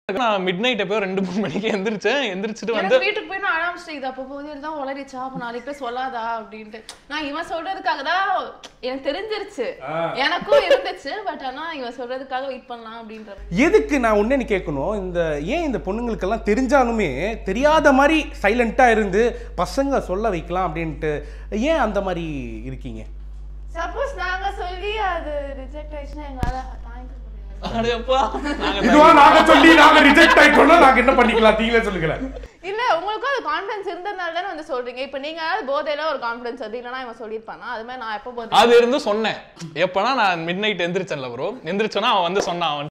நான் mid night எப்பயோ ரெண்டு மூணு மணிக்கு எந்திரிச்சேன் எந்திரிச்சிட்டு வந்து எனக்கு வீட்டுக்கு போய் நான் அழாம இது அப்போ போது தான் உளறிச்சா அப்போ நாளைக்கு போய் சொல்லாதா அப்படின்ட்டு நான் இவன் சொல்றதுக்காக தான் எனக்கு தெரிஞ்சிருச்சு எனக்கும் இருந்துச்சு பட் ஆனா இவன் சொல்றதுக்காக வெயிட் பண்ணலாம் அப்படின்ற எதுக்கு நான் ஒன்னே கேட்கணும் இந்த ஏன் இந்த பொண்ணுங்களுக்கெல்லாம் தெரிஞ்சாலுமே தெரியாத மாதிரி சைலண்ட்டாக இருந்து பசங்க சொல்ல வைக்கலாம் அப்படின்ட்டு ஏன் அந்த மாதிரி இருக்கீங்க சப்போஸ் நாங்க சொல்லி அது ரிஜெக்ட் ஆயிடுச்சுன்னா எங்களால தாங்கிக்க முடியாது அடேப்பா நாங்க இதுவா நாங்க சொல்லி நாங்க ரிஜெக்ட் ஆயிட்டோம்னா நாங்க என்ன பண்ணிக்கலாம் நீங்களே சொல்லுங்களேன் இல்ல உங்களுக்கும் அது கான்ஃபிடன்ஸ் இருந்ததுனால தானே வந்து சொல்றீங்க இப்போ நீங்க போதையில ஒரு கான்ஃபிடன்ஸ் அது இல்லைன்னா இவன் சொல்லியிருப்பானா அது மாதிரி நான் எப்போ போதை அது இருந்து சொன்னேன் எப்பனா நான் மிட் நைட் எந்திரிச்சேன்ல ப்ரோ எந்திரிச்சோன்னா அவன் வந்து சொன்னான் அவன்